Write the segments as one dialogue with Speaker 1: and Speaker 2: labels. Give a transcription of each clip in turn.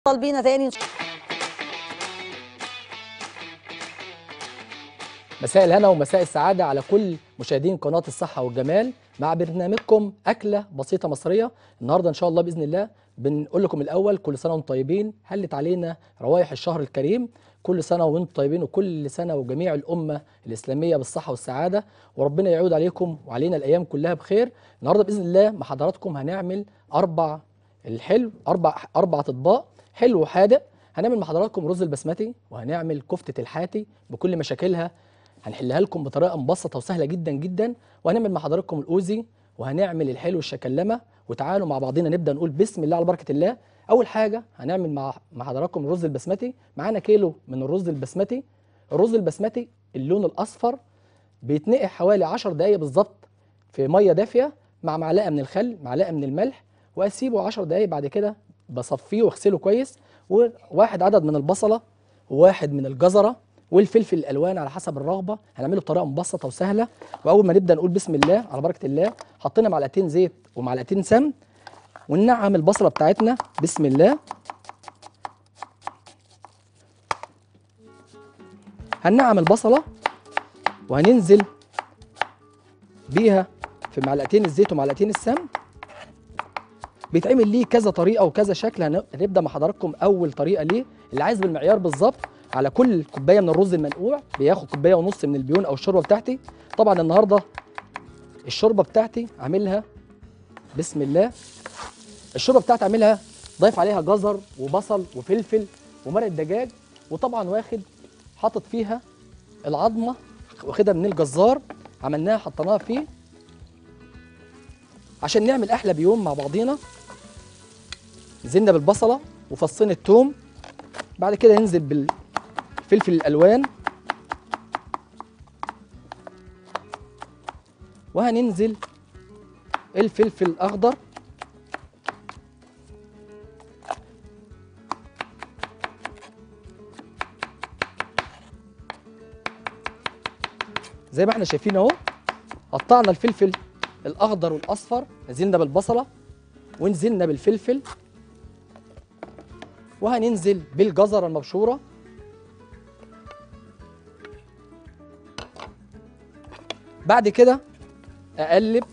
Speaker 1: بينا تاني
Speaker 2: مساء الهنا ومساء السعادة على كل مشاهدين قناة الصحة والجمال مع برنامجكم أكلة بسيطة مصرية النهاردة إن شاء الله بإذن الله بنقول لكم الأول كل سنة وانتم طيبين هلت علينا روايح الشهر الكريم كل سنة وانتم طيبين وكل سنة وجميع الأمة الإسلامية بالصحة والسعادة وربنا يعود عليكم وعلينا الأيام كلها بخير النهاردة بإذن الله مع حضراتكم هنعمل أربع الحلو أربع أربع أطباق حلو وحادق هنعمل مع حضراتكم رز البسمتي وهنعمل كفتة الحاتي بكل مشاكلها هنحلها لكم بطريقه مبسطه وسهله جدا جدا وهنعمل مع حضراتكم الاوزي وهنعمل الحلو الشكلمه وتعالوا مع بعضنا نبدا نقول بسم الله على بركه الله اول حاجه هنعمل مع مع حضراتكم الرز البسمتي معانا كيلو من الرز البسمتي الرز البسمتي اللون الاصفر بيتنقع حوالي 10 دقائق بالظبط في ميه دافيه مع معلقه من الخل معلقه من الملح واسيبه 10 دقائق بعد كده بصفيه واغسله كويس وواحد عدد من البصله وواحد من الجزره والفلفل الالوان على حسب الرغبه هنعمله بطريقه مبسطه وسهله واول ما نبدا نقول بسم الله على بركه الله حطينا معلقتين زيت ومعلقتين سمن وننعم البصله بتاعتنا بسم الله هننعم البصله وهننزل بيها في معلقتين الزيت ومعلقتين السمن بيتعمل ليه كذا طريقه وكذا شكل هنبدا مع حضراتكم اول طريقه ليه اللي عايز بالمعيار بالظبط على كل كوبايه من الرز المنقوع بياخد كوبايه ونص من البيون او الشوربه بتاعتي طبعا النهارده الشوربه بتاعتي عاملها بسم الله الشوربه بتاعتي عاملها ضايف عليها جزر وبصل وفلفل ومرق دجاج وطبعا واخد حاطط فيها العظمه واخدها من الجزار عملناها حطيناها فيه عشان نعمل احلى بيوم مع بعضينا نزلنا بالبصله وفصين الثوم بعد كده ننزل بال فلفل الالوان وهننزل الفلفل الاخضر زي ما احنا شايفين اهو قطعنا الفلفل الاخضر والاصفر نزلنا بالبصله ونزلنا بالفلفل وهننزل بالجزره المبشوره بعد كده اقلب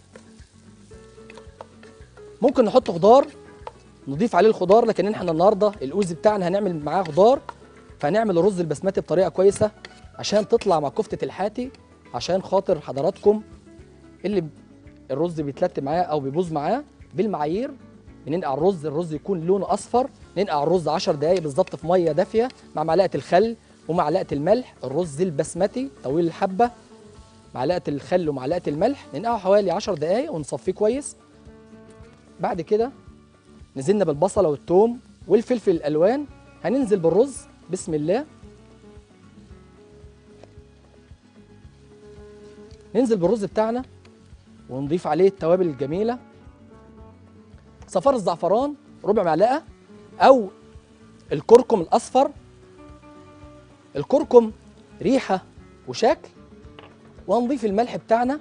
Speaker 2: ممكن نحط خضار نضيف عليه الخضار لكن احنا النهارده الاوزي بتاعنا هنعمل معاه خضار فهنعمل الرز البسمتي بطريقه كويسه عشان تطلع مع كفته الحاتي عشان خاطر حضراتكم اللي الرز بيتلت معاه او بيبوظ معاه بالمعايير بننقع الرز الرز يكون لونه اصفر ننقع الرز 10 دقائق بالظبط في ميه دافيه مع معلقه الخل ومعلقه الملح الرز البسمتي طويل الحبه معلقه الخل ومعلقه الملح ننقعه حوالي 10 دقائق ونصفيه كويس بعد كده نزلنا بالبصله والثوم والفلفل الالوان هننزل بالرز بسم الله ننزل بالرز بتاعنا ونضيف عليه التوابل الجميله صفار الزعفران ربع معلقه او الكركم الاصفر الكركم ريحه وشكل وهنضيف الملح بتاعنا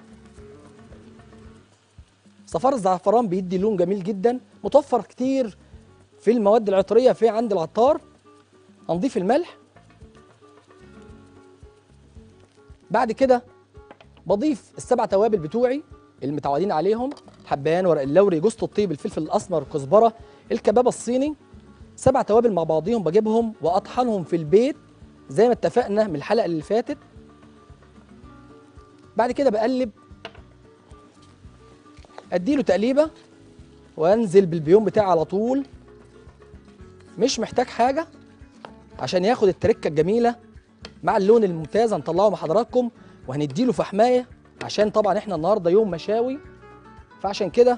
Speaker 2: صفار الزعفران بيدي لون جميل جدا متوفر كتير في المواد العطريه في عند العطار هنضيف الملح بعد كده بضيف السبع توابل بتوعي اللي متعودين عليهم حبهان ورق اللوري جوز الطيب الفلفل الاسمر الكزبره الكباب الصيني سبع توابل مع بعضيهم بجيبهم واطحنهم في البيت زي ما اتفقنا من الحلقه اللي فاتت بعد كده بقلب اديله تقليبه وانزل بالبيوم بتاعي على طول مش محتاج حاجه عشان ياخد التركه الجميله مع اللون الممتاز هنطلعه مع حضراتكم وهنديله فحمايه عشان طبعا احنا النهارده يوم مشاوي فعشان كده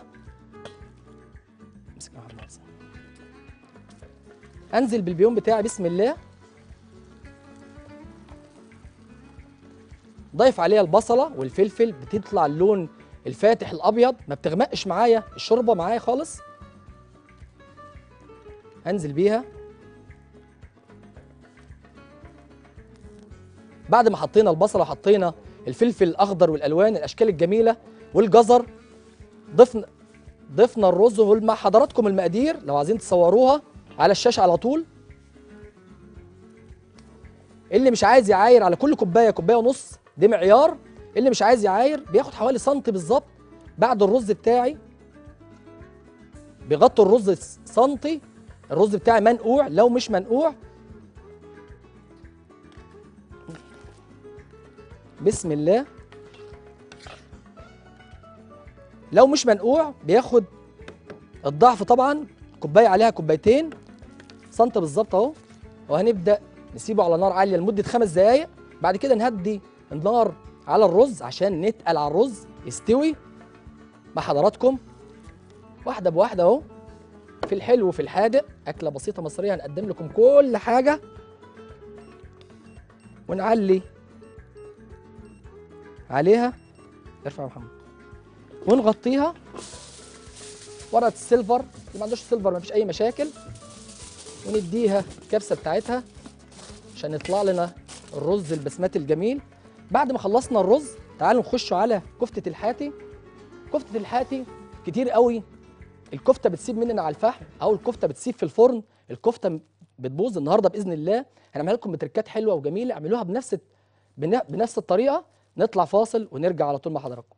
Speaker 2: انزل بالبيوم بتاعي بسم الله ضيف عليها البصله والفلفل بتطلع اللون الفاتح الابيض ما بتغمقش معايا الشوربه معايا خالص هنزل بيها بعد ما حطينا البصله وحطينا الفلفل الاخضر والالوان الاشكال الجميله والجزر ضفنا ضفنا الرز ومع حضراتكم المقادير لو عايزين تصوروها على الشاشه على طول اللي مش عايز يعاير على كل كوبايه كوبايه ونص دي معيار اللي مش عايز يعاير بياخد حوالي سنتي بالظبط بعد الرز بتاعي بيغطي الرز سنتي الرز بتاعي منقوع لو مش منقوع بسم الله لو مش منقوع بياخد الضعف طبعا كوبايه عليها كوبايتين سنتي بالظبط اهو وهنبدا نسيبه على نار عاليه لمده خمس دقائق بعد كده نهدي النار على الرز عشان نتقل على الرز يستوي مع حضراتكم واحده بواحده اهو في الحلو وفي الحادق اكله بسيطه مصريه هنقدم لكم كل حاجه ونعلي عليها ارفع يا محمد ونغطيها ورقه السيلفر اللي ما عندوش سيلفر ما فيش اي مشاكل ونديها الكبسه بتاعتها عشان يطلع لنا الرز البسمتي الجميل بعد ما خلصنا الرز تعالوا نخش على كفته الحاتي كفته الحاتي كتير قوي الكفته بتسيب مننا على الفحم او الكفته بتسيب في الفرن الكفته بتبوظ النهارده باذن الله هنعملها لكم بتركات حلوه وجميله اعملوها بنفس بن- بنفس الطريقه نطلع فاصل ونرجع على طول مع حضراتكم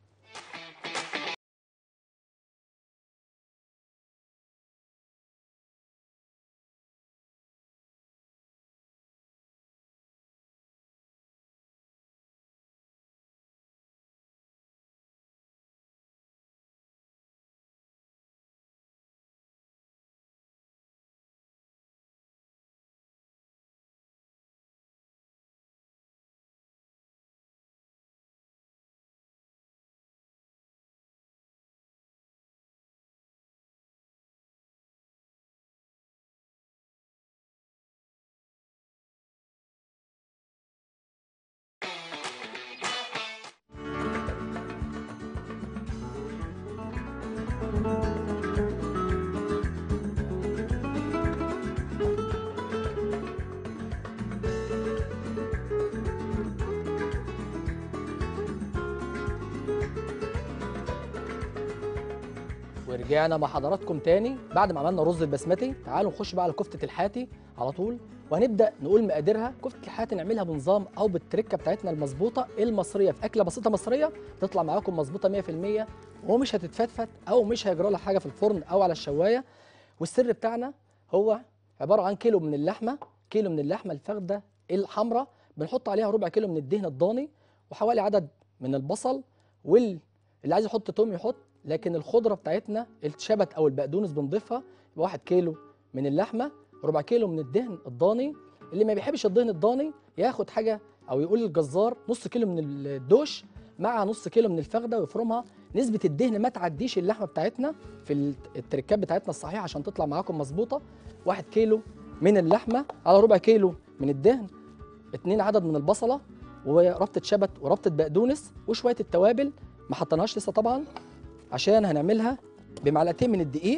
Speaker 2: ورجعنا مع حضراتكم تاني بعد ما عملنا رز البسمتي تعالوا نخش بقى على كفته الحاتي على طول وهنبدا نقول مقاديرها كفته الحاتي نعملها بنظام او بالتركه بتاعتنا المظبوطه المصريه في اكله بسيطه مصريه تطلع معاكم مظبوطه 100% ومش هتتفتفت او مش هيجرى لها حاجه في الفرن او على الشوايه والسر بتاعنا هو عباره عن كيلو من اللحمه كيلو من اللحمه الفخده الحمراء بنحط عليها ربع كيلو من الدهن الضاني وحوالي عدد من البصل وال اللي عايز يحط توم يحط لكن الخضره بتاعتنا الشبت او البقدونس بنضيفها يبقى 1 كيلو من اللحمه ربع كيلو من الدهن الضاني اللي ما بيحبش الدهن الضاني ياخد حاجه او يقول للجزار نص كيلو من الدوش مع نص كيلو من الفخده ويفرمها نسبه الدهن ما تعديش اللحمه بتاعتنا في التركات بتاعتنا الصحيحه عشان تطلع معاكم مظبوطه 1 كيلو من اللحمه على ربع كيلو من الدهن اتنين عدد من البصله وربطه شبت وربطه بقدونس وشويه التوابل ما حطيناهاش لسه طبعا عشان هنعملها بمعلقتين من الدقيق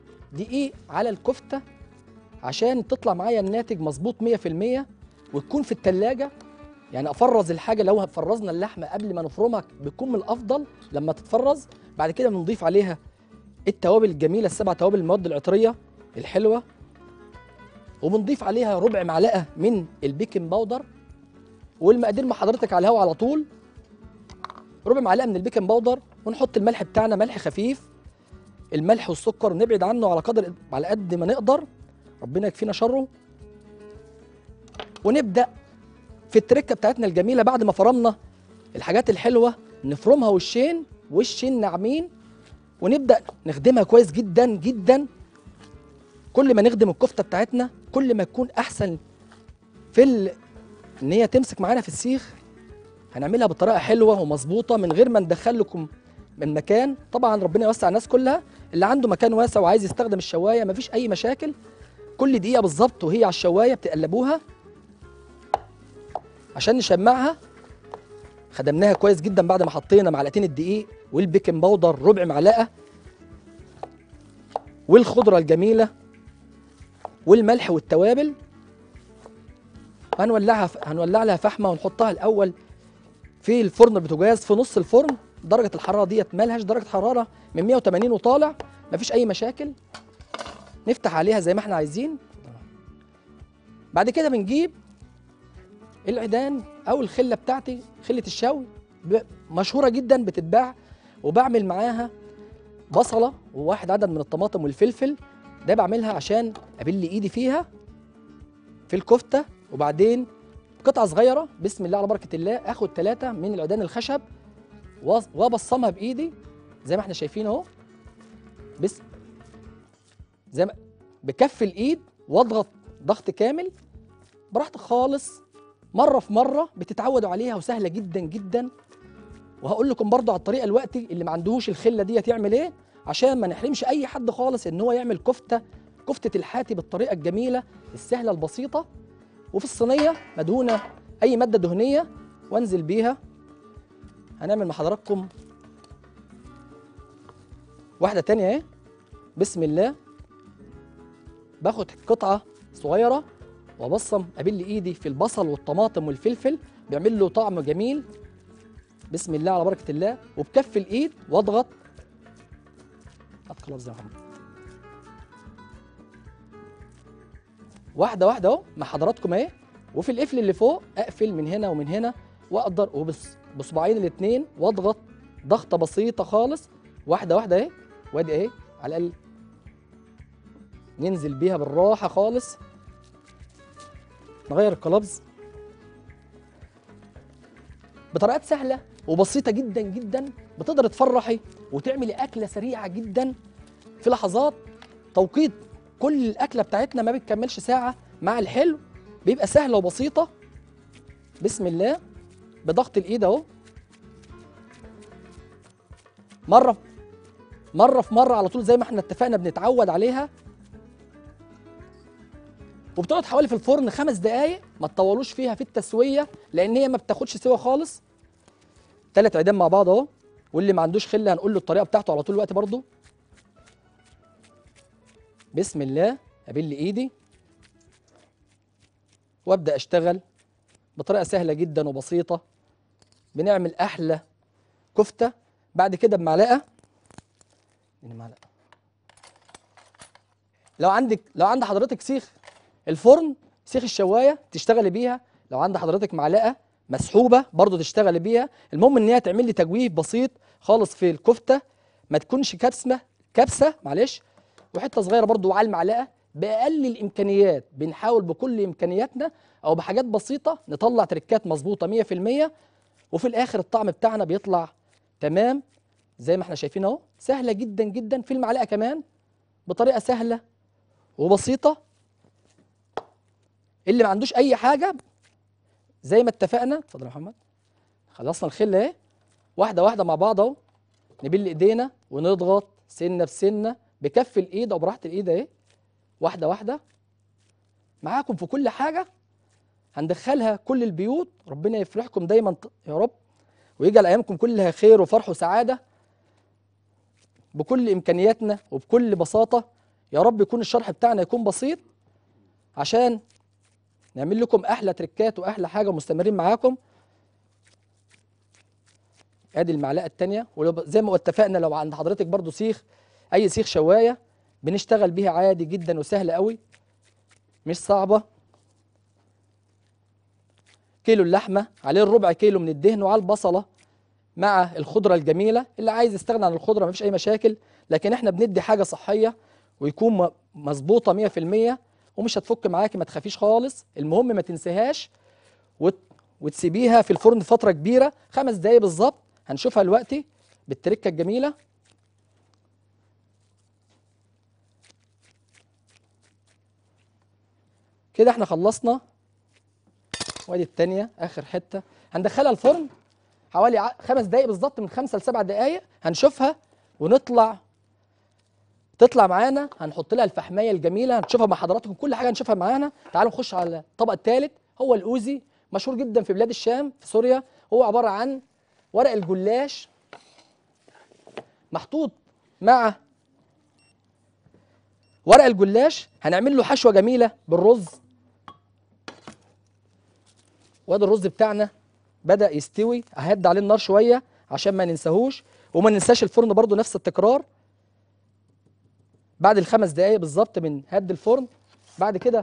Speaker 2: دقيق على الكفته عشان تطلع معايا الناتج مظبوط 100% وتكون في التلاجة يعني افرز الحاجه لو فرزنا اللحمه قبل ما نفرمها بيكون من الافضل لما تتفرز بعد كده بنضيف عليها التوابل الجميله السبع توابل المواد العطريه الحلوه وبنضيف عليها ربع معلقه من البيكنج باودر والمقادير مع حضرتك على الهواء على طول ربع معلقه من البيكنج باودر ونحط الملح بتاعنا ملح خفيف الملح والسكر نبعد عنه على قدر على قد ما نقدر ربنا يكفينا شره ونبدا في التركه بتاعتنا الجميله بعد ما فرمنا الحاجات الحلوه نفرمها وشين وشين ناعمين ونبدا نخدمها كويس جدا جدا كل ما نخدم الكفته بتاعتنا كل ما تكون احسن في ال... ان هي تمسك معانا في السيخ هنعملها بطريقه حلوه ومظبوطه من غير ما ندخل لكم من مكان طبعا ربنا يوسع الناس كلها اللي عنده مكان واسع وعايز يستخدم الشوايه مفيش اي مشاكل كل دقيقه بالظبط وهي على الشوايه بتقلبوها عشان نشمعها خدمناها كويس جدا بعد ما حطينا معلقتين الدقيق والبيكنج باودر ربع معلقه والخضره الجميله والملح والتوابل هنولعها هنولع لها فحمه ونحطها الاول في الفرن البوتاجاز في نص الفرن درجه الحراره ديت مالهاش درجه حراره من 180 وطالع مفيش اي مشاكل نفتح عليها زي ما احنا عايزين بعد كده بنجيب العيدان او الخله بتاعتي خله الشوي ب- مشهوره جدا بتتباع وبعمل معاها بصله وواحد عدد من الطماطم والفلفل ده بعملها عشان ابل ايدي فيها في الكفته وبعدين قطعه صغيره بسم الله على بركه الله اخد ثلاثه من العيدان الخشب وأص- وابصمها بايدي زي ما احنا شايفين اهو بس زي ما بكف الايد واضغط ضغط كامل براحتك خالص مره في مره بتتعودوا عليها وسهله جدا جدا وهقول لكم برضو على الطريقه دلوقتي اللي ما عندهوش الخله ديت يعمل ايه عشان ما نحرمش اي حد خالص ان هو يعمل كفته كفته الحاتي بالطريقه الجميله السهله البسيطه وفي الصينيه مدهونه اي ماده دهنيه وانزل بيها هنعمل مع حضراتكم واحده تانية اهي بسم الله باخد قطعه صغيره وابصم ابل ايدي في البصل والطماطم والفلفل بيعمل له طعم جميل بسم الله على بركه الله وبكف الايد واضغط هات خلاص يا محمد واحده واحده اهو مع حضراتكم اهي وفي القفل اللي فوق اقفل من هنا ومن هنا واقدر وبس بصباعين الاثنين واضغط ضغطه بسيطه خالص واحده واحده اهي وادي اهي على الاقل ننزل بيها بالراحه خالص نغير القلبز بطريقات سهله وبسيطه جدا جدا بتقدر تفرحي وتعملي اكله سريعه جدا في لحظات توقيت كل الاكله بتاعتنا ما بتكملش ساعه مع الحلو بيبقى سهله وبسيطه بسم الله بضغط الايد اهو مره مره في مره على طول زي ما احنا اتفقنا بنتعود عليها وبتقعد حوالي في الفرن خمس دقايق ما تطولوش فيها في التسويه لان هي ما بتاخدش سوا خالص تلات عيدان مع بعض اهو واللي ما عندوش خله هنقول له الطريقه بتاعته على طول الوقت برضو بسم الله ابل ايدي وابدا اشتغل بطريقه سهله جدا وبسيطه بنعمل احلى كفته بعد كده بمعلقه اديني معلقه لو عندك لو عند حضرتك سيخ الفرن سيخ الشوايه تشتغلي بيها لو عند حضرتك معلقه مسحوبه برضو تشتغلي بيها المهم ان هي تعمل لي تجويف بسيط خالص في الكفته ما تكونش كبسه كبسه معلش وحته صغيره برضو على المعلقه باقل الامكانيات بنحاول بكل امكانياتنا او بحاجات بسيطه نطلع تركات مظبوطه 100% وفي الاخر الطعم بتاعنا بيطلع تمام زي ما احنا شايفين اهو سهله جدا جدا في المعلقه كمان بطريقه سهله وبسيطه اللي ما عندوش اي حاجه زي ما اتفقنا اتفضل يا محمد خلصنا الخله اهي واحده واحده مع بعض اهو نبل ايدينا ونضغط سنه بسنه بكف الايد او براحه الايد اهي واحده واحده معاكم في كل حاجه هندخلها كل البيوت ربنا يفرحكم دايما ط- يا رب ويجعل ايامكم كلها خير وفرح وسعاده بكل امكانياتنا وبكل بساطه يا رب يكون الشرح بتاعنا يكون بسيط عشان نعمل لكم احلى تريكات واحلى حاجه مستمرين معاكم ادي المعلقه الثانيه وزي ما اتفقنا لو عند حضرتك برضو سيخ اي سيخ شوايه بنشتغل بيها عادي جدا وسهله قوي مش صعبه كيلو اللحمه عليه الربع كيلو من الدهن وعلى البصله مع الخضره الجميله اللي عايز يستغنى عن الخضره مفيش اي مشاكل لكن احنا بندي حاجه صحيه ويكون م- مظبوطه 100% ومش هتفك معاكي ما تخافيش خالص المهم ما تنسيهاش وت... وتسيبيها في الفرن فتره كبيره خمس دقايق بالظبط هنشوفها دلوقتي بالتركه الجميله كده احنا خلصنا وادي التانية اخر حته هندخلها الفرن حوالي ع- خمس دقايق بالظبط من خمسة لسبع دقايق هنشوفها ونطلع تطلع معانا هنحط لها الفحمايه الجميله هنشوفها مع حضراتكم كل حاجه هنشوفها معانا تعالوا نخش على الطبق الثالث هو الاوزي مشهور جدا في بلاد الشام في سوريا هو عباره عن ورق الجلاش محطوط مع ورق الجلاش هنعمل له حشوه جميله بالرز وادي الرز بتاعنا بدا يستوي اهد عليه النار شويه عشان ما ننساهوش وما ننساش الفرن برضو نفس التكرار بعد الخمس دقايق بالظبط من هد الفرن بعد كده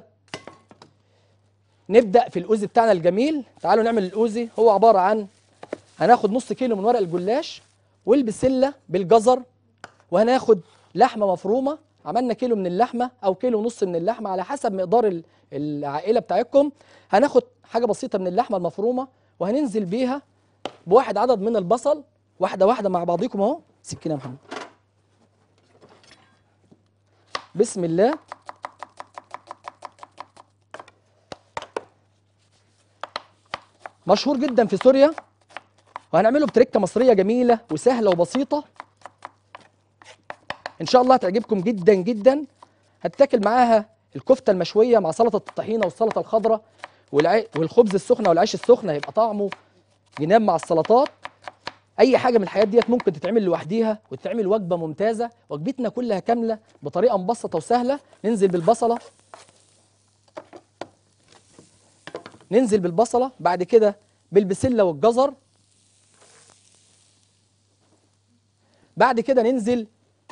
Speaker 2: نبدا في الاوزي بتاعنا الجميل تعالوا نعمل الاوزي هو عباره عن هناخد نص كيلو من ورق الجلاش والبسله بالجزر وهناخد لحمه مفرومه عملنا كيلو من اللحمه او كيلو ونص من اللحمه على حسب مقدار ال- العائله بتاعتكم هناخد حاجه بسيطه من اللحمه المفرومه وهننزل بيها بواحد عدد من البصل واحده واحده مع بعضيكم اهو سكينه يا محمد بسم الله مشهور جدا في سوريا وهنعمله بتركه مصريه جميله وسهله وبسيطه ان شاء الله هتعجبكم جدا جدا هتاكل معاها الكفته المشويه مع سلطه الطحينه والسلطه الخضراء والعي... والخبز السخنه والعيش السخن هيبقى طعمه جنان مع السلطات اي حاجه من الحاجات ديت ممكن تتعمل لوحديها وتتعمل وجبه ممتازه وجبتنا كلها كامله بطريقه مبسطه وسهله ننزل بالبصله ننزل بالبصله بعد كده بالبسله والجزر بعد كده ننزل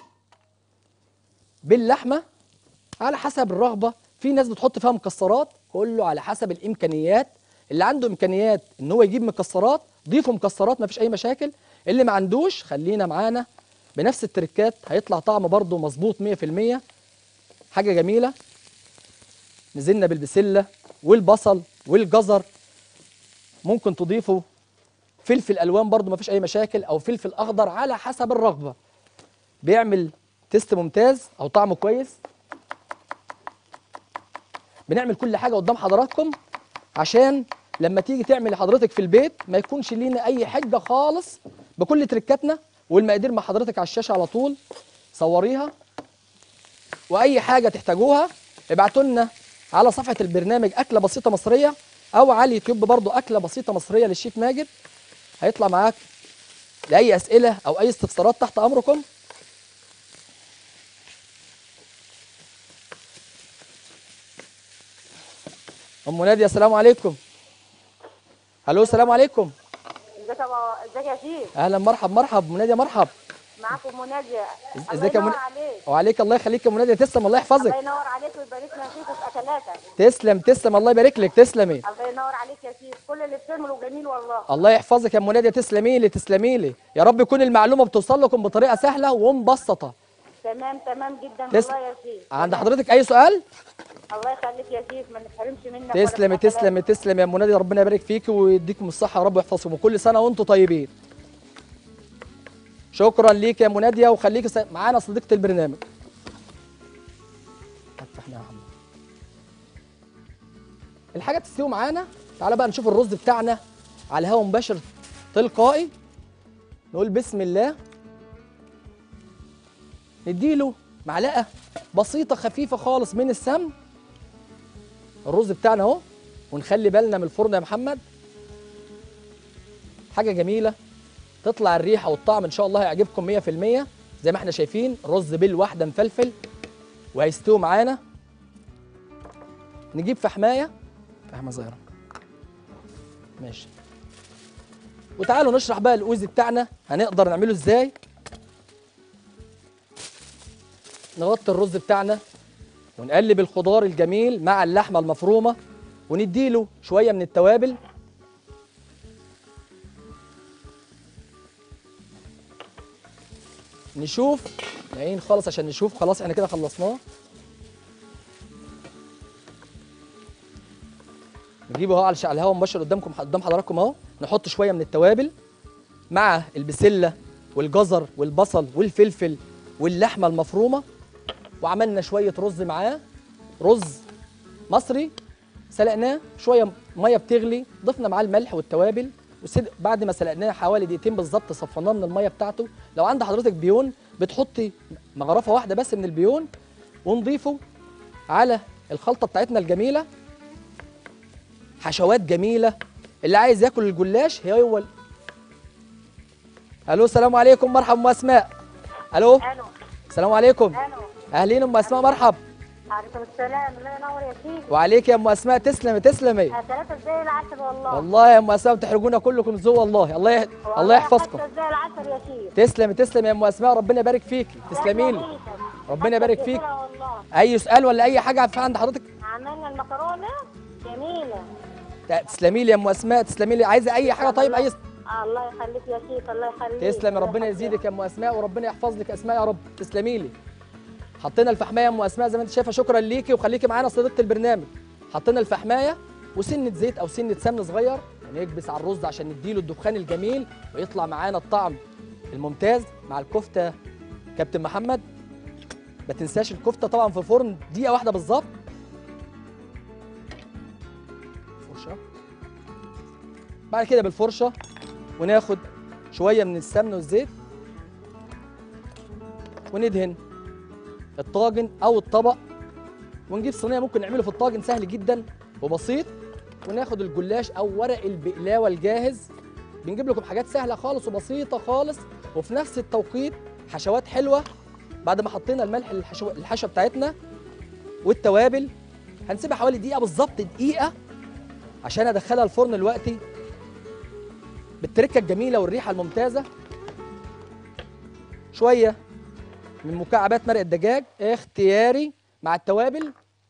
Speaker 2: باللحمه على حسب الرغبه في ناس بتحط فيها مكسرات كله على حسب الامكانيات اللي عنده امكانيات ان هو يجيب مكسرات ضيفوا مكسرات مفيش اي مشاكل اللي ما عندوش خلينا معانا بنفس التركات هيطلع طعم برضه مظبوط 100% حاجه جميله نزلنا بالبسله والبصل والجزر ممكن تضيفوا فلفل الوان برضه مفيش اي مشاكل او فلفل اخضر على حسب الرغبه بيعمل تيست ممتاز او طعمه كويس بنعمل كل حاجه قدام حضراتكم عشان لما تيجي تعمل لحضرتك في البيت ما يكونش لينا اي حجه خالص بكل تركاتنا والمقادير مع حضرتك على الشاشه على طول صوريها واي حاجه تحتاجوها ابعتوا لنا على صفحه البرنامج اكله بسيطه مصريه او على اليوتيوب برضو اكله بسيطه مصريه للشيف ماجد هيطلع معاك لاي اسئله او اي استفسارات تحت امركم ام ناديه السلام عليكم الو السلام عليكم
Speaker 1: ازيك يا با- ازيك يا شيف
Speaker 2: اهلا مرحب مرحب ام ناديه مرحب
Speaker 1: معاكم منادية
Speaker 2: إز-
Speaker 1: الله
Speaker 2: ازيك يا
Speaker 1: ينور
Speaker 2: من-
Speaker 1: عليك
Speaker 2: وعليك الله يخليك يا ام ناديه تسلم الله يحفظك
Speaker 1: الله ينور عليك ويبارك لنا فيك وفي اكلاتك
Speaker 2: تسلم تسلم الله يبارك لك تسلمي
Speaker 1: الله ينور عليك يا شيف كل اللي بتعمله جميل والله
Speaker 2: الله يحفظك يا ام ناديه تسلمي لي تسلمي لي يا رب يكون المعلومه بتوصل لكم بطريقه سهله ومبسطه
Speaker 1: تمام تمام جدا
Speaker 2: تس-
Speaker 1: والله يا شيف
Speaker 2: عند
Speaker 1: تمام.
Speaker 2: حضرتك اي سؤال
Speaker 1: الله يخليك يا شيف ما نتحرمش منك ولا
Speaker 2: تسلمي
Speaker 1: من أكلاتك.
Speaker 2: تسلمي تسلمي يا ام ناديه ربنا يبارك فيك ويديكم الصحه يا رب ويحفظكم وكل سنه وانتم طيبين شكرا ليك يا ام ناديه وخليكي س- معانا صديقه البرنامج فتحنا يا محمد الحاجه تستوي معانا تعالى بقى نشوف الرز بتاعنا على هوا مباشر تلقائي نقول بسم الله نديله معلقه بسيطه خفيفه خالص من السمن الرز بتاعنا اهو ونخلي بالنا من الفرن يا محمد حاجه جميله تطلع الريحه والطعم ان شاء الله هيعجبكم 100% زي ما احنا شايفين رز بالواحده مفلفل وهيستوي معانا نجيب فحمايه فحمه صغيره ماشي وتعالوا نشرح بقى الاوزي بتاعنا هنقدر نعمله ازاي نغطي الرز بتاعنا ونقلب الخضار الجميل مع اللحمه المفرومه ونديله شويه من التوابل نشوف نعين خالص عشان نشوف خلاص احنا كده خلصناه نجيبه اهو على على الهواء مباشر قدامكم قدام حضراتكم اهو نحط شويه من التوابل مع البسله والجزر والبصل والفلفل واللحمه المفرومه وعملنا شويه رز معاه رز مصري سلقناه شويه ميه بتغلي ضفنا معاه الملح والتوابل وسد بعد ما سلقناه حوالي دقيقتين بالظبط صفناه من الميه بتاعته لو عند حضرتك بيون بتحطي مغرفه واحده بس من البيون ونضيفه على الخلطه بتاعتنا الجميله حشوات جميله اللي عايز ياكل الجلاش هو ال- الو السلام عليكم مرحبا ام اسماء الو
Speaker 1: الو
Speaker 2: السلام عليكم
Speaker 1: الو
Speaker 2: اهلين ام اسماء مرحب
Speaker 1: عليكم السلام الله ينور يا شيف
Speaker 2: وعليك يا ام اسماء تسلمي تسلمي
Speaker 1: ثلاثة زي العسل والله
Speaker 2: والله يا ام اسماء بتحرجونا كلكم ذوق والله الله يه... الله يحفظكم
Speaker 1: حتى زي العسل يا شيف
Speaker 2: تسلمي تسلمي يا ام اسماء ربنا يبارك فيكي تسلمي لي
Speaker 1: تسلم
Speaker 2: ربنا يبارك فيك
Speaker 1: كده والله
Speaker 2: اي سؤال ولا اي حاجه في عند حضرتك
Speaker 1: عملنا المكرونه جميله
Speaker 2: تسلمي لي يا ام اسماء تسلمي لي عايزه اي حاجه طيب اي
Speaker 1: آه الله يخليك يا شيخ الله يخليك
Speaker 2: تسلم
Speaker 1: الله
Speaker 2: ربنا
Speaker 1: يخليك.
Speaker 2: يزيدك يا ام اسماء وربنا يحفظ لك اسماء يا رب تسلمي لي حطينا الفحمايه يا ام اسماء زي ما انت شايفه شكرا ليكي وخليكي معانا صديقه البرنامج حطينا الفحمايه وسنه زيت او سنه سمن صغير ونكبس على الرز عشان نديله الدخان الجميل ويطلع معانا الطعم الممتاز مع الكفته كابتن محمد ما تنساش الكفته طبعا في الفرن دقيقه واحده بالظبط فرشه بعد كده بالفرشه وناخد شويه من السمن والزيت وندهن الطاجن او الطبق ونجيب صينيه ممكن نعمله في الطاجن سهل جدا وبسيط وناخد الجلاش او ورق البقلاوه الجاهز بنجيب لكم حاجات سهله خالص وبسيطه خالص وفي نفس التوقيت حشوات حلوه بعد ما حطينا الملح الحشو الحشوه بتاعتنا والتوابل هنسيبها حوالي دقيقه بالظبط دقيقه عشان ادخلها الفرن دلوقتي بالتركه الجميله والريحه الممتازه شويه من مكعبات مرق الدجاج اختياري مع التوابل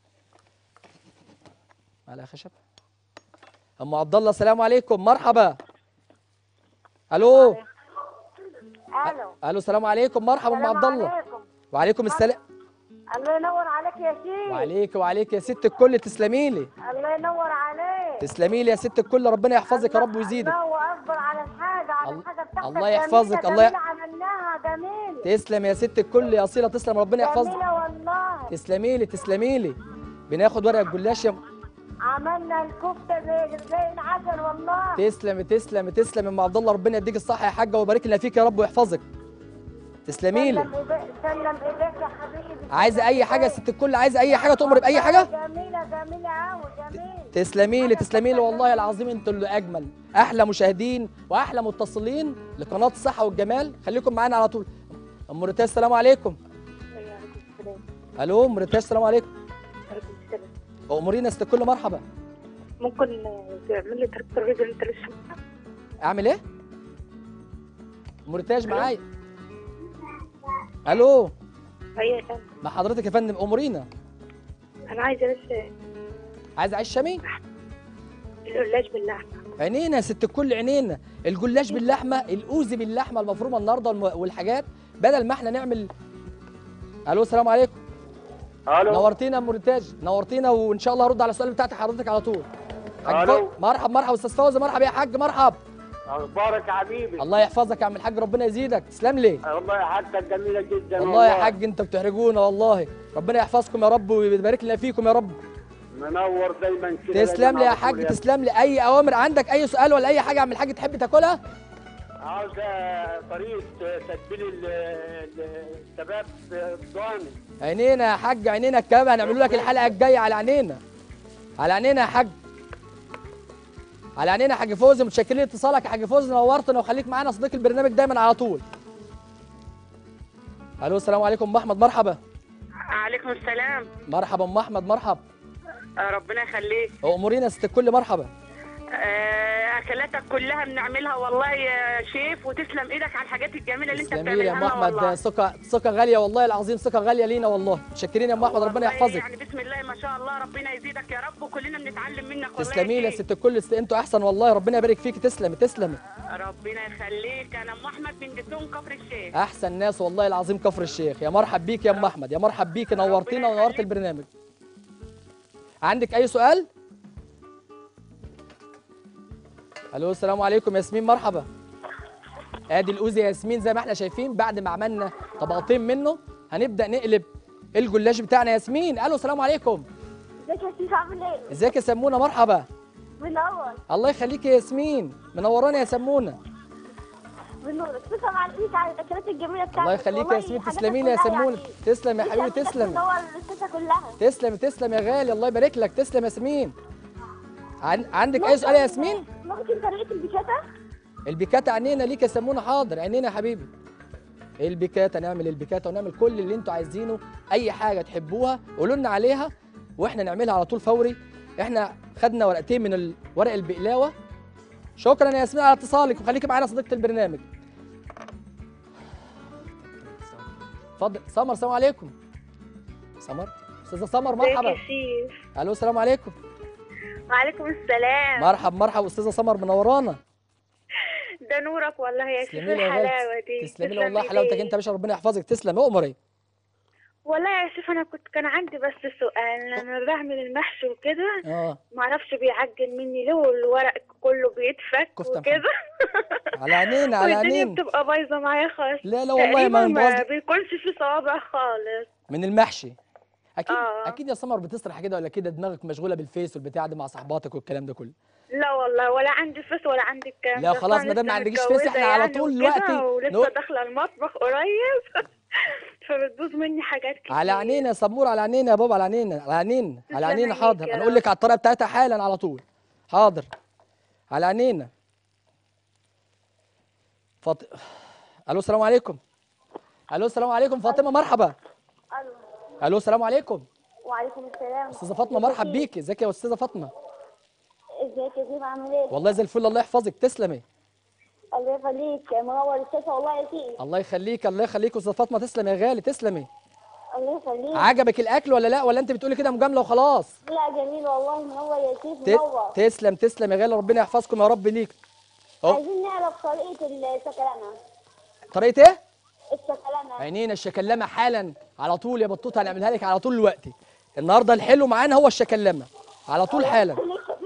Speaker 2: معلقه خشب ام عبد الله السلام عليكم مرحبا الو
Speaker 1: الو
Speaker 2: الو السلام عليكم مرحبا ام
Speaker 1: السلام
Speaker 2: عبد الله
Speaker 1: عليكم.
Speaker 2: وعليكم السلام
Speaker 1: الله ينور عليك يا شيخ
Speaker 2: وعليك وعليك يا ست الكل تسلمي لي
Speaker 1: الله ينور عليك
Speaker 2: تسلمي لي يا ست الكل ربنا يحفظك يا رب ويزيدك
Speaker 1: الله اكبر على الحاجه على
Speaker 2: الله-
Speaker 1: الحاجه بتاعتك
Speaker 2: الله يحفظك،
Speaker 1: جميلة،
Speaker 2: الله ي-
Speaker 1: جميلة عملناها جميل
Speaker 2: تسلم يا ست الكل يا اصيله تسلم ربنا يحفظك
Speaker 1: جميله والله
Speaker 2: تسلمي لي تسلمي لي بناخد ورق الجلاش يا
Speaker 1: عملنا الكفته زي زي العسل والله
Speaker 2: تسلم تسلم تسلم يا ام عبد الله ربنا يديك الصحه يا حاجه ويبارك لنا فيك يا رب ويحفظك تسلمي لي
Speaker 1: سلم ايديك سلم ايديك يا حبيبي
Speaker 2: عايزه اي حاجه يا ست الكل عايزه اي حاجه تؤمر باي حاجه
Speaker 1: جميله جميله قوي جميل
Speaker 2: تسلمي لي تسلمي لي والله العظيم انتوا اللي اجمل احلى مشاهدين واحلى متصلين لقناه الصحه والجمال خليكم معانا على طول ام ريتاج السلام عليكم
Speaker 1: عليكم السلام
Speaker 2: الو ام ريتاج السلام عليكم
Speaker 1: عليكم السلام
Speaker 2: امورينا يا ست الكل مرحبا
Speaker 1: ممكن تعمل لي تركت الرز اللي انت لسه
Speaker 2: اعمل ايه ام ريتاج معايا الو
Speaker 1: ايوه يا فندم
Speaker 2: مع حضرتك يا فندم امورينا
Speaker 1: انا عايزه بس
Speaker 2: عايز عيش شامي
Speaker 1: القلاش باللحمه
Speaker 2: عينينا يا ست الكل عينينا الجلاش باللحمه الاوزي باللحمه المفرومه النهارده والم- والحاجات بدل ما احنا نعمل الو السلام عليكم
Speaker 3: الو
Speaker 2: نورتينا يا ام ريتاج نورتينا وان شاء الله هرد على السؤال بتاعت حضرتك على طول حاج
Speaker 3: ألو.
Speaker 2: فو- مرحب مرحب استاذ فوزي مرحب يا حاج مرحب
Speaker 3: اخبارك يا حبيبي
Speaker 2: الله يحفظك يا عم الحاج ربنا يزيدك تسلم لي
Speaker 3: والله حاجتك جميله جدا
Speaker 2: والله يا حاج انت بتحرجونا والله ربنا يحفظكم يا رب ويبارك لنا فيكم يا رب
Speaker 3: منور دايما كده
Speaker 2: تسلم
Speaker 3: دايماً
Speaker 2: لي يا
Speaker 3: على طول
Speaker 2: حاج تسلم لي اي اوامر عندك اي سؤال ولا اي حاجه يا عم الحاج تحب تاكلها
Speaker 3: عاوز طريقه تتبيل ال- ال- الكباب الضاني
Speaker 2: عينينا يا حاج عينينا الكباب هنعمله لك الحلقه الجايه على عينينا على عينينا يا حاج على عينينا يا حاج فوزي متشكرين لاتصالك يا حاج فوزي نورتنا وخليك معانا صديق البرنامج دايما على طول الو السلام عليكم ام احمد مرحبا
Speaker 1: عليكم السلام
Speaker 2: مرحبا ام احمد مرحب
Speaker 1: ربنا يخليك
Speaker 2: امورينا يا ست الكل مرحبا
Speaker 1: اكلاتك كلها بنعملها والله يا شيف وتسلم ايدك على الحاجات الجميله اللي انت
Speaker 2: تسلمي لي يا
Speaker 1: بتعملها
Speaker 2: ام
Speaker 1: لنا
Speaker 2: احمد
Speaker 1: والله.
Speaker 2: ثقه ثقه غاليه والله العظيم ثقه غاليه لينا والله متشكرين يا ام احمد ربنا
Speaker 1: والله
Speaker 2: يحفظك
Speaker 1: يعني بسم الله ما شاء الله ربنا يزيدك يا رب وكلنا بنتعلم منك والله
Speaker 2: تسلمي لي يا
Speaker 1: شيخ.
Speaker 2: ست الكل است- انتوا احسن والله ربنا يبارك فيك تسلمي تسلمي
Speaker 1: ربنا يخليك انا ام احمد من دسوم كفر الشيخ
Speaker 2: احسن ناس والله العظيم كفر الشيخ يا مرحب بيك يا ام احمد يا مرحب بيك نورتينا ونورت
Speaker 1: يخليك.
Speaker 2: البرنامج عندك اي سؤال الو السلام عليكم ياسمين مرحبا ادي الاوزي يا ياسمين زي ما احنا شايفين بعد ما عملنا طبقتين منه هنبدا نقلب الجلاش بتاعنا ياسمين الو السلام عليكم
Speaker 1: ازيك يا شيخ عامل ايه؟
Speaker 2: ازيك يا سمونه مرحبا
Speaker 1: منور
Speaker 2: الله يخليك يا ياسمين منورانا يا سمونه
Speaker 1: منور تسلم على ايدك على الاكلات الجميله بتاعتك
Speaker 2: الله يخليك يا
Speaker 1: والله
Speaker 2: ياسمين
Speaker 1: حاجاتك
Speaker 2: تسلمي لي يا
Speaker 1: كلها
Speaker 2: سمونه
Speaker 1: يعني.
Speaker 2: تسلم يا حبيبي
Speaker 1: تسلم
Speaker 2: تسلم
Speaker 1: منور الاستاذه كلها
Speaker 2: تسلم تسلم يا غالي الله يبارك لك تسلم يا ياسمين عن... عندك اي سؤال يا ياسمين
Speaker 1: ممكن طريقه البيكاتا؟
Speaker 2: البيكاتا عينينا ليك يا سمونه حاضر عينينا يا حبيبي البيكاتا نعمل البيكاتا ونعمل كل اللي انتوا عايزينه اي حاجه تحبوها قولوا لنا عليها واحنا نعملها على طول فوري احنا خدنا ورقتين من ال- ورق البقلاوه شكرا يا ياسمين على اتصالك وخليكي معانا صديقه البرنامج اتفضل سمر السلام عليكم سمر استاذه سمر
Speaker 4: ازيك يا
Speaker 2: مرحبا
Speaker 4: شيف
Speaker 2: الو السلام عليكم
Speaker 4: وعليكم السلام
Speaker 2: مرحب مرحب استاذه سمر منورانا
Speaker 4: ده نورك والله يا شيف
Speaker 2: تسلمي لي يا غالي.
Speaker 4: الحلاوه دي
Speaker 2: تسلمي لي والله
Speaker 4: تسلم
Speaker 2: حلاوتك
Speaker 4: إيديك.
Speaker 2: انت يا باشا ربنا يحفظك تسلم اؤمري
Speaker 4: والله يا شيف انا كنت كان عندي بس سؤال لما بعمل المحشي وكده
Speaker 2: اه
Speaker 4: ما اعرفش بيعجن مني ليه والورق كله بيتفك
Speaker 2: كفتة
Speaker 4: وكده
Speaker 2: على عينينا على
Speaker 4: والدنيا
Speaker 2: عينينا
Speaker 4: بتبقى بايظه معايا خالص
Speaker 2: لا لا والله
Speaker 4: تقريبا
Speaker 2: ما
Speaker 4: ما
Speaker 2: نبوظ
Speaker 4: بيكونش في صوابع خالص
Speaker 2: من المحشي اكيد
Speaker 4: آه.
Speaker 2: اكيد يا سمر بتسرح كده ولا كده دماغك مشغوله بالفيس والبتاع ده مع صحباتك والكلام ده كله
Speaker 4: لا والله ولا عندي فيس ولا عندي الكلام
Speaker 2: لا
Speaker 4: ده.
Speaker 2: خلاص
Speaker 4: أنا
Speaker 2: ما دام
Speaker 4: لسه
Speaker 2: ما عندكيش
Speaker 4: متجوزة
Speaker 2: فيس، إحنا على
Speaker 4: يعني
Speaker 2: طول
Speaker 4: وكده،
Speaker 2: دلوقتي
Speaker 4: ولسه
Speaker 2: نقول-
Speaker 4: داخله المطبخ قريب فبتبوظ مني حاجات كتير
Speaker 2: على عينينا يا سمور على عينينا يا بابا على عينينا على عينينا على
Speaker 4: تسلم
Speaker 2: عينينا
Speaker 4: عينيك
Speaker 2: حاضر
Speaker 4: يا
Speaker 2: انا اقول
Speaker 4: رب.
Speaker 2: لك على الطريقه بتاعتها حالا على طول حاضر على عينينا فاط... الو السلام عليكم الو السلام عليكم فاطمه مرحبا
Speaker 5: الو
Speaker 2: الو السلام عليكم
Speaker 5: وعليكم السلام
Speaker 2: استاذه فاطمه مرحب بيكي ازيك يا استاذه فاطمه
Speaker 5: ازيك يا سيف عامل ايه؟
Speaker 2: والله زي الفل الله يحفظك تسلمي
Speaker 5: الله يخليك منور الشاشه والله يا سيف
Speaker 2: الله يخليك الله يخليك استاذه فاطمه تسلمي يا غالي تسلمي
Speaker 5: الله يخليك
Speaker 2: عجبك الاكل ولا لا ولا انت بتقولي كده مجامله وخلاص
Speaker 5: لا جميل والله منور يا سيف
Speaker 2: ت...
Speaker 5: منور
Speaker 2: تسلم تسلم يا غالي ربنا يحفظكم يا رب ليك أهو.
Speaker 5: عايزين نعرف طريقه الشكلانه
Speaker 2: طريقه ايه
Speaker 5: الشكلانه
Speaker 2: عينينا الشكلمه حالا على طول يا بطوطه هنعملها لك على طول دلوقتي النهارده الحلو معانا هو الشكلمه على طول حالا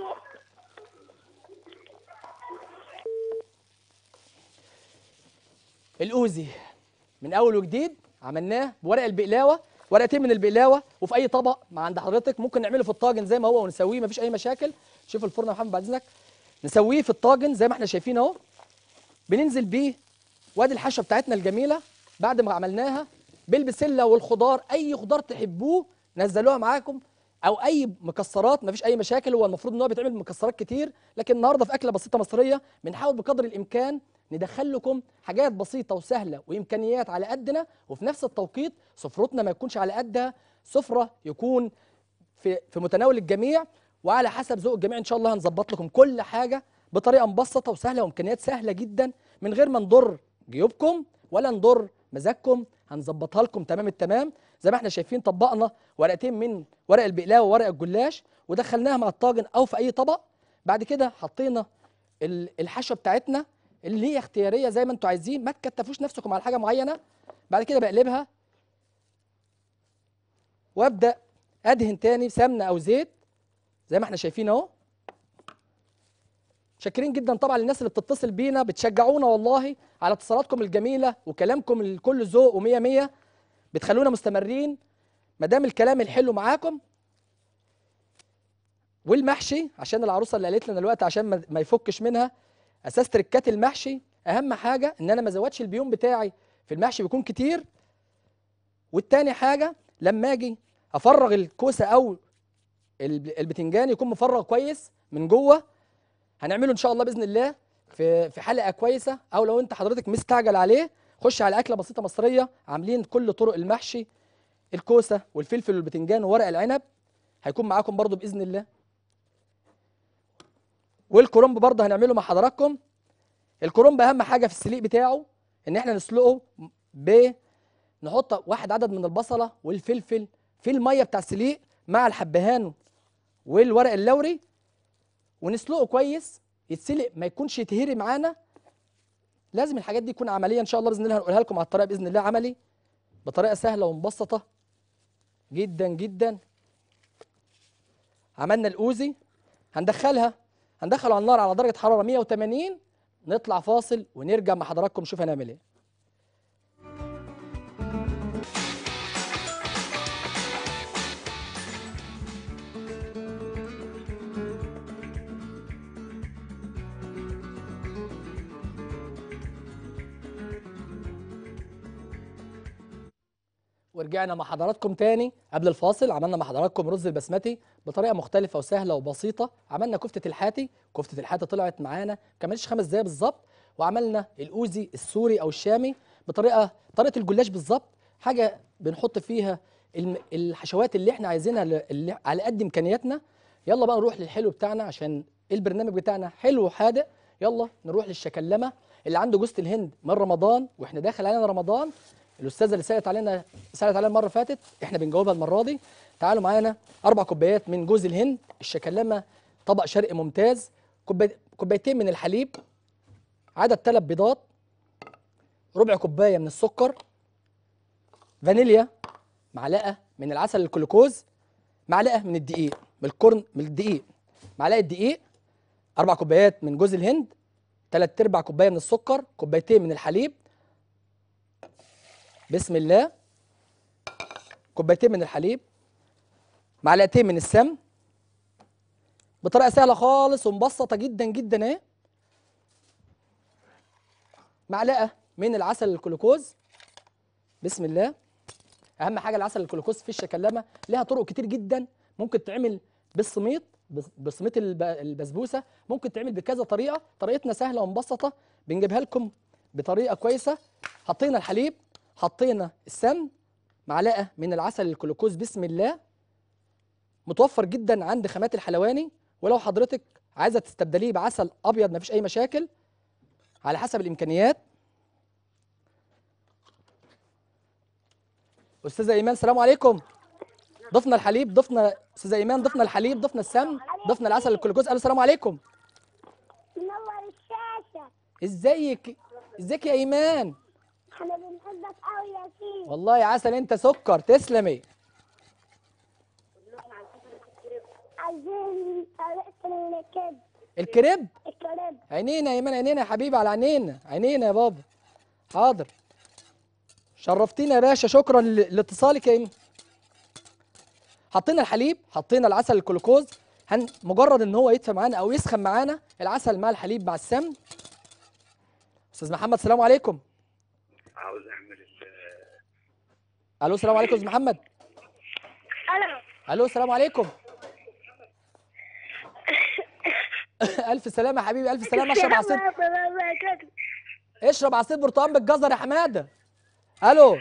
Speaker 2: الاوزي من اول وجديد عملناه بورق البقلاوه ورقتين من البقلاوه وفي اي طبق مع عند حضرتك ممكن نعمله في الطاجن زي ما هو ونسويه مفيش اي مشاكل شوف الفرن يا محمد بعد اذنك نسويه في الطاجن زي ما احنا شايفين اهو بننزل بيه وادي الحشوه بتاعتنا الجميله بعد ما عملناها بالبسله والخضار اي خضار تحبوه نزلوها معاكم او اي مكسرات مفيش اي مشاكل هو المفروض ان هو بيتعمل بمكسرات كتير لكن النهارده في اكله بسيطه مصريه بنحاول بقدر الامكان ندخل لكم حاجات بسيطه وسهله وامكانيات على قدنا وفي نفس التوقيت سفرتنا ما يكونش على قدها سفره يكون في في متناول الجميع وعلى حسب ذوق الجميع ان شاء الله هنظبط لكم كل حاجه بطريقه مبسطه وسهله وامكانيات سهله جدا من غير ما نضر جيوبكم ولا نضر مزاجكم هنظبطها لكم تمام التمام زي ما احنا شايفين طبقنا ورقتين من ورق البقلاوه وورق الجلاش ودخلناها مع الطاجن او في اي طبق بعد كده حطينا ال- الحشوه بتاعتنا اللي هي اختياريه زي ما انتوا عايزين ما تكتفوش نفسكم على حاجه معينه بعد كده بقلبها وابدا ادهن تاني سمنه او زيت زي ما احنا شايفين اهو شاكرين جدا طبعا للناس اللي بتتصل بينا بتشجعونا والله على اتصالاتكم الجميله وكلامكم الكل ذوق ومية مية بتخلونا مستمرين ما دام الكلام الحلو معاكم والمحشي عشان العروسه اللي قالت لنا دلوقتي عشان ما- ما يفكش منها اساس تركات المحشي اهم حاجه ان انا ما ازودش البيوم بتاعي في المحشي بيكون كتير والتاني حاجه لما اجي افرغ الكوسه او الب- البتنجان يكون مفرغ كويس من جوه هنعمله ان شاء الله باذن الله في في حلقه كويسه او لو انت حضرتك مستعجل عليه خش على اكله بسيطه مصريه عاملين كل طرق المحشي الكوسه والفلفل والبتنجان وورق العنب هيكون معاكم برضو باذن الله والكرنب برضه هنعمله مع حضراتكم الكرنب اهم حاجه في السليق بتاعه ان احنا نسلقه ب نحط واحد عدد من البصله والفلفل في الميه بتاع السليق مع الحبهان والورق اللوري ونسلقه كويس يتسلق ما يكونش يتهري معانا لازم الحاجات دي تكون عمليه ان شاء الله باذن الله هنقولها لكم على الطريقه باذن الله عملي بطريقه سهله ومبسطه جدا جدا عملنا الاوزي هندخلها هندخله على النار على درجه حراره 180 نطلع فاصل ونرجع مع حضراتكم نشوف هنعمل ايه ورجعنا مع حضراتكم تاني قبل الفاصل عملنا مع حضراتكم رز البسمتي بطريقه مختلفه وسهله وبسيطه عملنا كفته الحاتي كفته الحاتي طلعت معانا كملش خمس دقايق بالظبط وعملنا الاوزي السوري او الشامي بطريقه طريقه الجلاش بالظبط حاجه بنحط فيها الم- الحشوات اللي احنا عايزينها ل- اللي على قد امكانياتنا يلا بقى نروح للحلو بتاعنا عشان البرنامج بتاعنا حلو وحادق يلا نروح للشكلمه اللي عنده جوزة الهند من رمضان واحنا داخل علينا رمضان الاستاذه اللي سالت علينا سالت علينا المره اللي فاتت احنا بنجاوبها المره دي تعالوا معانا اربع كوبايات من جوز الهند الشكلمه طبق شرقي ممتاز كوباي- كوبايتين من الحليب عدد ثلاث بيضات ربع كوبايه من السكر فانيليا معلقه من العسل الجلوكوز معلقه من الدقيق من الكورن من الدقيق معلقه دقيق اربع كوبايات من جوز الهند ثلاث ارباع كوبايه من السكر كوبايتين من الحليب بسم الله كوبايتين من الحليب معلقتين من السمن بطريقه سهله خالص ومبسطه جدا جدا اهي معلقه من العسل الجلوكوز بسم الله اهم حاجه العسل الجلوكوز في الشكلمه لها طرق كتير جدا ممكن تعمل بالسميط بس- بسميط الب- البسبوسه ممكن تعمل بكذا طريقه طريقتنا سهله ومبسطه بنجيبها لكم بطريقه كويسه حطينا الحليب حطينا السمن معلقه من العسل الجلوكوز بسم الله متوفر جدا عند خامات الحلواني ولو حضرتك عايزه تستبدليه بعسل ابيض مفيش اي مشاكل على حسب الامكانيات استاذه ايمان السلام عليكم ضفنا الحليب ضفنا استاذه ايمان ضفنا الحليب ضفنا السمن ضفنا العسل الجلوكوز الو السلام عليكم
Speaker 5: منور الشاشة
Speaker 2: ازيك ازيك يا ايمان
Speaker 5: احنا بنحبك قوي يا سيدي
Speaker 2: والله يا عسل انت سكر تسلمي
Speaker 5: عايزين طريقة الكبد
Speaker 2: الكريب
Speaker 5: الكريب
Speaker 2: عينينا يا ايمان عينينا يا حبيبي على عينينا عينينا يا بابا حاضر شرفتينا يا باشا شكرا ل- لاتصالك يا ايمان حطينا الحليب حطينا العسل الجلوكوز هن مجرد ان هو يدفى معانا او يسخن معانا العسل مع الحليب مع السمن استاذ محمد السلام عليكم
Speaker 6: عاوز اعمل ال-
Speaker 2: الو السلام عليكم استاذ محمد
Speaker 4: الو
Speaker 2: الو السلام عليكم الف سلامه يا حبيبي الف سلامه اشرب عصير اشرب عصير برتقال بالجزر يا حماده الو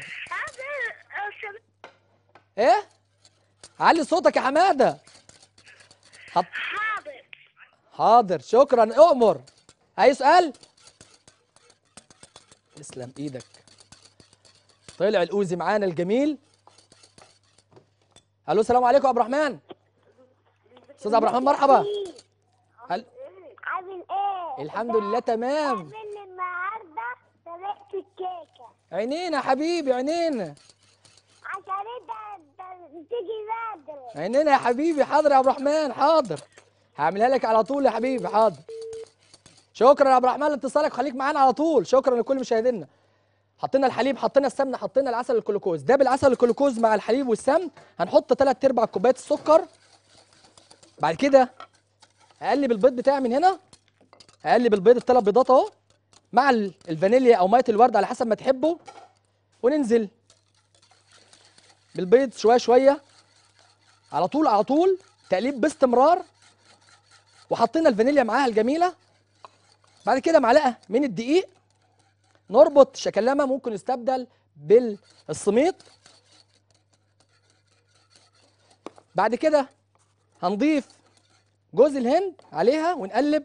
Speaker 2: ايه علي صوتك يا حماده حط...
Speaker 4: حاضر
Speaker 2: حاضر شكرا اؤمر اي سؤال تسلم ايدك طلع الاوزي معانا الجميل الو السلام عليكم يا عبد الرحمن استاذ عبد الرحمن مرحبا هل...
Speaker 5: عامل ايه؟
Speaker 2: الحمد لله تمام
Speaker 5: عامل النهارده طريقة الكيكة
Speaker 2: عينينا يا حبيبي عينينا
Speaker 5: عشان انت انت تيجي بدري
Speaker 2: عينينا يا حبيبي حاضر يا عبد الرحمن حاضر هعملها لك على طول يا حبيبي حاضر شكرا يا عبد الرحمن لاتصالك خليك معانا على طول شكرا لكل مشاهدينا حطينا الحليب حطينا السمنه حطينا العسل الجلوكوز ده بالعسل الجلوكوز مع الحليب والسمن هنحط 3 ارباع كوبايه السكر بعد كده اقلب البيض بتاعي من هنا اقلب البيض الثلاث بيضات اهو مع ال- الفانيليا او ميه الورد على حسب ما تحبوا وننزل بالبيض شويه شويه على طول على طول تقليب باستمرار وحطينا الفانيليا معاها الجميله بعد كده معلقه من الدقيق نربط شكلمه ممكن يستبدل بالسميط بعد كده هنضيف جوز الهند عليها ونقلب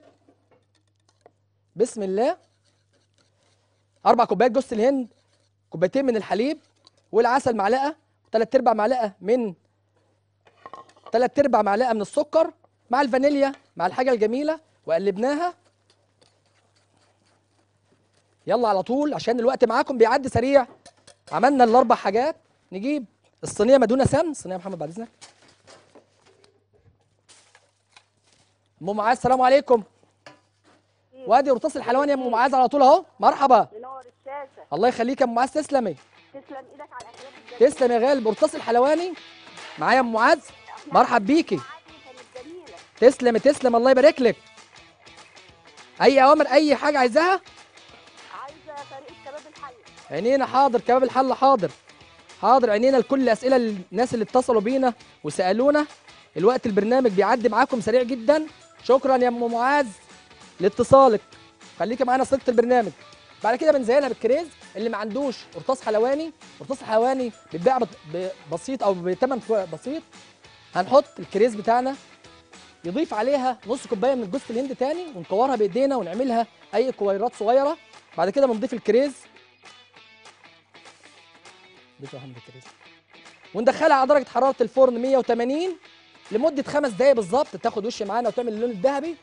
Speaker 2: بسم الله اربع كوبايات جوز الهند كوبايتين من الحليب والعسل معلقه ثلاث ارباع معلقه من ثلاث ارباع معلقه من السكر مع الفانيليا مع الحاجه الجميله وقلبناها يلا على طول عشان الوقت معاكم بيعدي سريع عملنا الاربع حاجات نجيب الصينيه مدهونه سمن صينيه يا محمد بعد اذنك ام معاذ السلام عليكم وادي قرطاس الحلواني يا ام معاذ على طول اهو مرحبا
Speaker 1: منور الشاشه
Speaker 2: الله يخليك يا ام معاذ تسلمي
Speaker 1: تسلم ايدك على الاكلات الجميله
Speaker 2: تسلم يا غالي قرطاس الحلواني معايا ام معاذ مرحب بيكي
Speaker 1: كانت جميله
Speaker 2: تسلم تسلم الله يبارك لك اي اوامر اي حاجه عايزاها
Speaker 1: عايزه طريقه كباب الحي
Speaker 2: عينينا حاضر كباب الحل حاضر حاضر عينينا لكل الاسئله الناس اللي اتصلوا بينا وسالونا الوقت البرنامج بيعدي معاكم سريع جدا شكرا يا ام معاذ لاتصالك خليكي معانا صديقه البرنامج بعد كده بنزينها بالكريز اللي ما عندوش قرطاس حلواني قرطاس حلواني بيتباع بط- ب- بسيط او بثمن كو- بسيط هنحط الكريز بتاعنا يضيف عليها نص كوبايه من جوز الهند تاني ونكورها بايدينا ونعملها اي كويرات صغيره بعد كده بنضيف الكريز بيت محمد كريم وندخلها على درجه حراره الفرن 180 لمده خمس دقايق بالظبط تاخد وش معانا وتعمل اللون الذهبي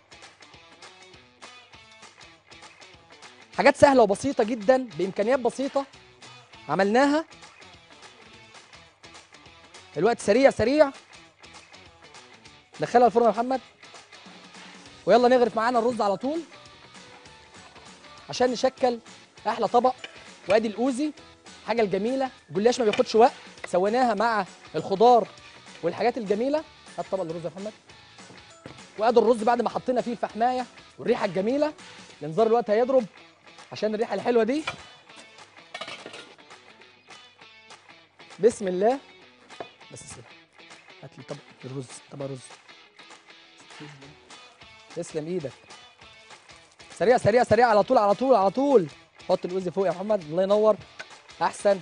Speaker 2: حاجات سهله وبسيطه جدا بامكانيات بسيطه عملناها الوقت سريع سريع دخلها الفرن يا محمد ويلا نغرف معانا الرز على طول عشان نشكل احلى طبق وادي الاوزي حاجه الجميله جلاش ما بياخدش وقت سويناها مع الخضار والحاجات الجميله هات طبق الرز يا محمد وادي الرز بعد ما حطينا فيه الفحمايه والريحه الجميله الانذار الوقت هيضرب عشان الريحه الحلوه دي بسم الله بس سيبها هات لي طبق الرز طبق رز تسلم ايدك سريع سريع سريع على طول على طول على طول حط الاوزي فوق يا محمد الله ينور احسن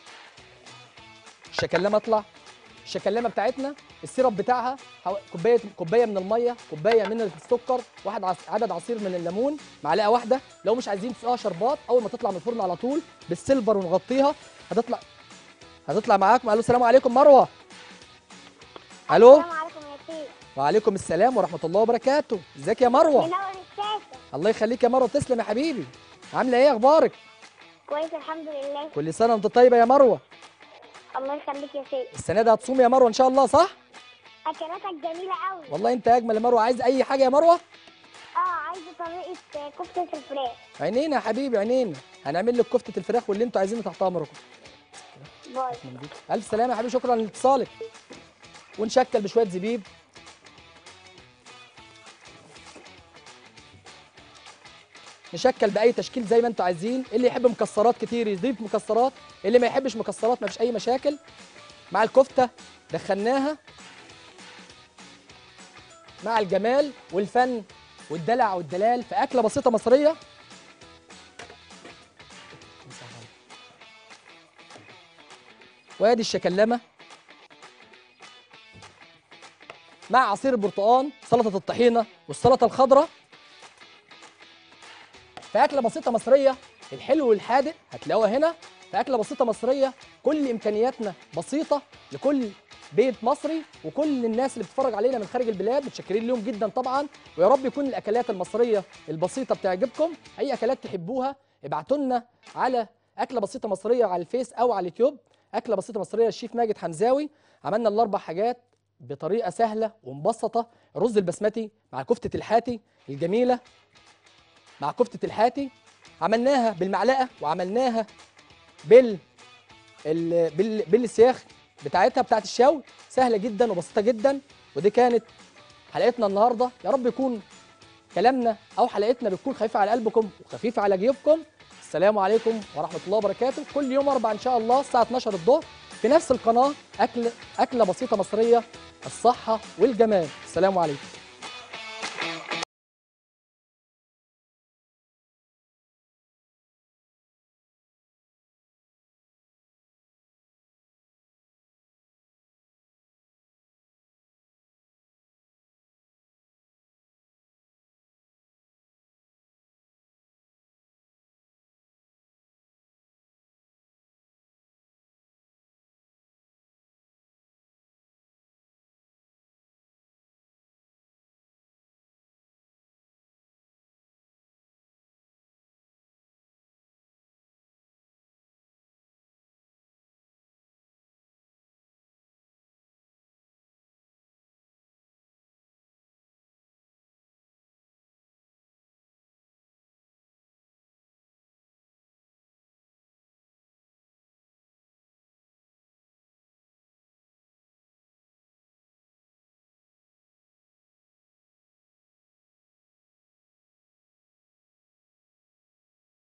Speaker 2: الشكلمه اطلع الشكلمه بتاعتنا السيرب بتاعها حو- كوبايه كوبايه من الميه كوبايه من السكر واحد عص... عدد عصير من الليمون معلقه واحده لو مش عايزين تسقوها شربات اول ما تطلع من الفرن على طول بالسيلفر ونغطيها هتطلع هتطلع معاكم الو السلام عليكم مروه الو
Speaker 5: السلام عليكم يا سيدي
Speaker 2: وعليكم السلام ورحمه الله وبركاته ازيك يا مروه
Speaker 5: منور الشاشة
Speaker 2: الله يخليك يا مروه تسلم يا حبيبي عامله ايه اخبارك
Speaker 5: كويس الحمد لله
Speaker 2: كل سنه وانت طيبه يا مروه
Speaker 5: الله يخليك يا سيدي
Speaker 2: السنه دي هتصوم يا مروه ان شاء الله صح
Speaker 5: أكلاتك جميلة قوي
Speaker 2: والله انت اجمل يا مروه عايز اي حاجه يا مروه
Speaker 5: اه عايزة طريقة كفتة الفراخ
Speaker 2: عينينا يا حبيبي عينينا هنعمل لك كفته الفراخ واللي انتوا عايزينه تحت امركم
Speaker 5: باي
Speaker 2: الف سلامه يا حبيبي شكرا لاتصالك ونشكل بشويه زبيب نشكل باي تشكيل زي ما انتوا عايزين اللي يحب مكسرات كتير يضيف مكسرات اللي ما يحبش مكسرات ما فيش اي مشاكل مع الكفته دخلناها مع الجمال والفن والدلع والدلال في اكله بسيطه مصريه وادي الشكلمه مع عصير البرتقال سلطه الطحينه والسلطه الخضراء في اكله بسيطه مصريه الحلو والحادق هتلاقوها هنا في اكله بسيطه مصريه كل امكانياتنا بسيطه لكل بيت مصري وكل الناس اللي بتتفرج علينا من خارج البلاد متشكرين لهم جدا طبعا ويا رب يكون الاكلات المصريه البسيطه بتعجبكم اي اكلات تحبوها ابعتوا لنا على اكله بسيطه مصريه على الفيس او على اليوتيوب اكله بسيطه مصريه الشيف ماجد حمزاوي عملنا الاربع حاجات بطريقه سهله ومبسطه الرز البسمتي مع كفته الحاتي الجميله مع كفته الحاتي عملناها بالمعلقه وعملناها بال ال... بال... بالسياخ بتاعتها بتاعت الشوي سهله جدا وبسيطه جدا ودي كانت حلقتنا النهارده يا رب يكون كلامنا او حلقتنا بتكون خفيفه على قلبكم وخفيفه على جيوبكم السلام عليكم ورحمه الله وبركاته كل يوم اربع ان شاء الله الساعه 12 الظهر في نفس القناه اكل اكله بسيطه مصريه الصحه والجمال السلام عليكم